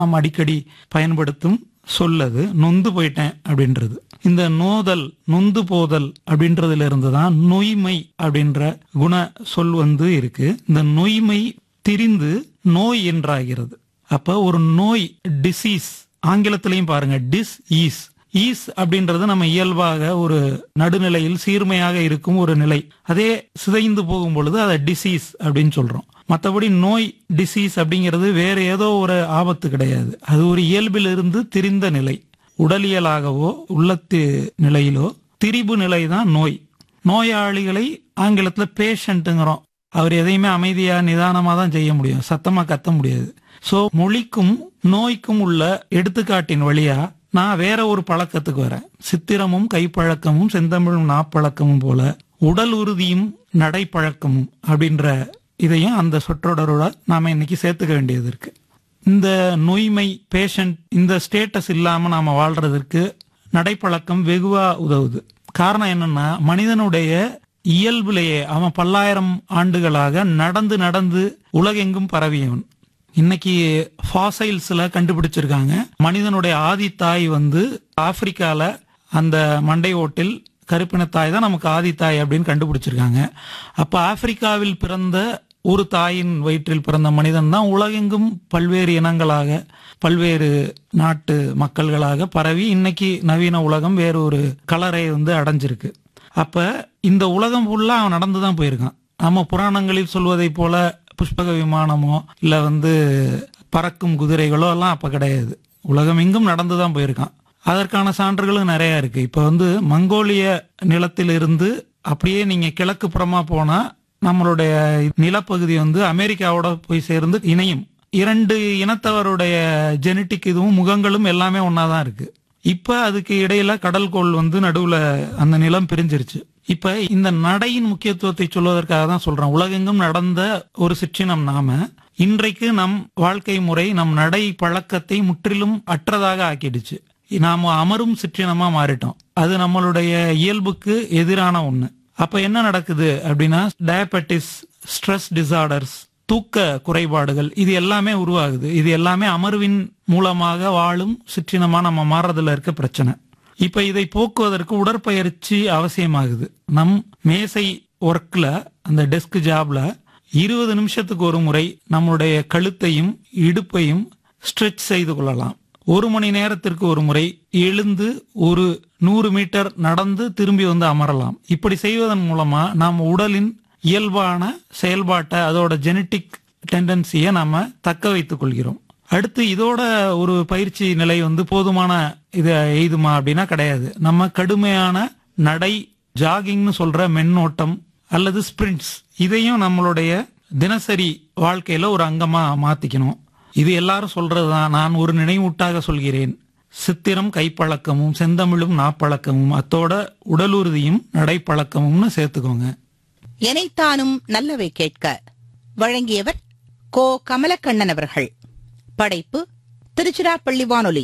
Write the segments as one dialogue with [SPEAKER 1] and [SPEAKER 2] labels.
[SPEAKER 1] நாம் அடிக்கடி பயன்படுத்தும் சொல்லது நொந்து போயிட்டேன் அப்படின்றது இந்த நோதல் நொந்து போதல் அப்படின்றதுல இருந்து தான் நொய்மை அப்படின்ற குண சொல் வந்து இருக்கு இந்த நொய்மை திரிந்து நோய் என்றாகிறது அப்ப ஒரு நோய் டிசீஸ் ஆங்கிலத்திலையும் பாருங்க டிஸ் ஈஸ் ஈஸ் அப்படின்றது நம்ம இயல்பாக ஒரு நடுநிலையில் சீர்மையாக இருக்கும் ஒரு நிலை அதே சிதைந்து போகும் பொழுது அதை டிசீஸ் அப்படின்னு சொல்றோம் மற்றபடி நோய் டிசீஸ் அப்படிங்கிறது வேற ஏதோ ஒரு ஆபத்து கிடையாது அது ஒரு இயல்பிலிருந்து திரிந்த நிலை உடலியலாகவோ உள்ளத்து நிலையிலோ திரிபு நிலை தான் நோய் நோயாளிகளை ஆங்கிலத்துல பேஷண்ட்டுங்கிறோம் அவர் எதையுமே அமைதியா நிதானமா தான் செய்ய முடியும் சத்தமா கத்த முடியாது சோ மொழிக்கும் நோய்க்கும் உள்ள எடுத்துக்காட்டின் வழியா நான் வேற ஒரு பழக்கத்துக்கு வரேன் சித்திரமும் கைப்பழக்கமும் செந்தமிழும் நாப்பழக்கமும் போல உடல் உறுதியும் நடைப்பழக்கமும் அப்படின்ற இதையும் அந்த சொற்றொடரோட நாம இன்னைக்கு சேர்த்துக்க வேண்டியது இருக்கு இந்த நொய்மை பேஷண்ட் இந்த ஸ்டேட்டஸ் இல்லாம நாம வாழ்றதற்கு நடைப்பழக்கம் வெகுவா உதவுது காரணம் என்னன்னா மனிதனுடைய இயல்பிலேயே அவன் பல்லாயிரம் ஆண்டுகளாக நடந்து நடந்து உலகெங்கும் பரவியவன் இன்னைக்கு ஃபாசைல்ஸ்ல கண்டுபிடிச்சிருக்காங்க மனிதனுடைய ஆதி தாய் வந்து ஆப்பிரிக்கால அந்த மண்டை ஓட்டில் கருப்பினத்தாய் தான் நமக்கு ஆதி தாய் அப்படின்னு கண்டுபிடிச்சிருக்காங்க அப்ப ஆப்பிரிக்காவில் பிறந்த ஒரு தாயின் வயிற்றில் பிறந்த மனிதன் தான் உலகெங்கும் பல்வேறு இனங்களாக பல்வேறு நாட்டு மக்கள்களாக பரவி இன்னைக்கு நவீன உலகம் வேற ஒரு கலரை வந்து அடைஞ்சிருக்கு அப்ப இந்த உலகம் ஃபுல்லா அவன் நடந்து தான் போயிருக்கான் நம்ம புராணங்களில் சொல்வதை போல புஷ்பக விமானமோ இல்ல வந்து பறக்கும் குதிரைகளோ எல்லாம் அப்ப கிடையாது உலகம் எங்கும் நடந்து தான் போயிருக்கான் அதற்கான சான்றுகளும் நிறைய இருக்கு இப்ப வந்து மங்கோலிய நிலத்திலிருந்து அப்படியே நீங்க கிழக்கு புறமா போனா நம்மளுடைய நிலப்பகுதி வந்து அமெரிக்காவோட போய் சேர்ந்து இணையும் இரண்டு இனத்தவருடைய ஜெனட்டிக் இதுவும் முகங்களும் எல்லாமே ஒன்னாதான் இருக்கு இப்ப அதுக்கு இடையில கடல்கோள் வந்து நடுவுல அந்த நிலம் பிரிஞ்சிருச்சு இப்ப இந்த நடையின் முக்கியத்துவத்தை சொல்வதற்காக தான் சொல்றேன் உலகெங்கும் நடந்த ஒரு சிற்றினம் நாம இன்றைக்கு நம் வாழ்க்கை முறை நம் நடை பழக்கத்தை முற்றிலும் அற்றதாக ஆக்கிடுச்சு நாம அமரும் சிற்றினமா மாறிட்டோம் அது நம்மளுடைய இயல்புக்கு எதிரான ஒண்ணு அப்ப என்ன நடக்குது அப்படின்னா டயபெட்டிஸ் ஸ்ட்ரெஸ் டிசார்டர்ஸ் தூக்க குறைபாடுகள் இது எல்லாமே உருவாகுது இது எல்லாமே அமர்வின் மூலமாக வாழும் சிற்றினமா நம்ம மாறுறதுல இருக்க பிரச்சனை இப்ப இதை போக்குவதற்கு உடற்பயிற்சி அவசியமாகுது நம் மேசை ஒர்க்ல அந்த டெஸ்க் ஜாப்ல இருபது நிமிஷத்துக்கு ஒரு முறை நம்முடைய கழுத்தையும் இடுப்பையும் ஸ்ட்ரெச் செய்து கொள்ளலாம் ஒரு மணி நேரத்திற்கு ஒரு முறை எழுந்து ஒரு நூறு மீட்டர் நடந்து திரும்பி வந்து அமரலாம் இப்படி செய்வதன் மூலமா நாம் உடலின் இயல்பான செயல்பாட்டை அதோட ஜெனட்டிக் டெண்டன்சியை நாம தக்க வைத்துக் கொள்கிறோம் அடுத்து இதோட ஒரு பயிற்சி நிலை வந்து போதுமான இது எய்துமா அப்படின்னா கிடையாது நம்ம கடுமையான நடை ஜாகிங்னு சொல்ற மென்னோட்டம் அல்லது ஸ்பிரிண்ட்ஸ் இதையும் நம்மளுடைய தினசரி வாழ்க்கையில ஒரு அங்கமா மாத்திக்கணும் இது எல்லாரும் சொல்றதுதான் நான் ஒரு நினைவூட்டாக சொல்கிறேன் சித்திரம் கைப்பழக்கமும் செந்தமிழும் நாப்பழக்கமும் அத்தோட உடலுறுதியும் நடைப்பழக்கமும்னு சேர்த்துக்கோங்க
[SPEAKER 2] எனைத்தானும் நல்லவை கேட்க வழங்கியவர் கோ கமலக்கண்ணன் அவர்கள் படைப்பு திருச்சிராப்பள்ளி வானொலி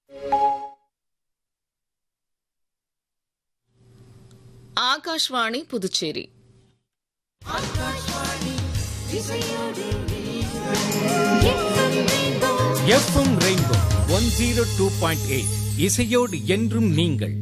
[SPEAKER 3] Akashvani Puducherry
[SPEAKER 4] FM rainbow one zero two point eight இசையோடு என்றும் நீங்கள்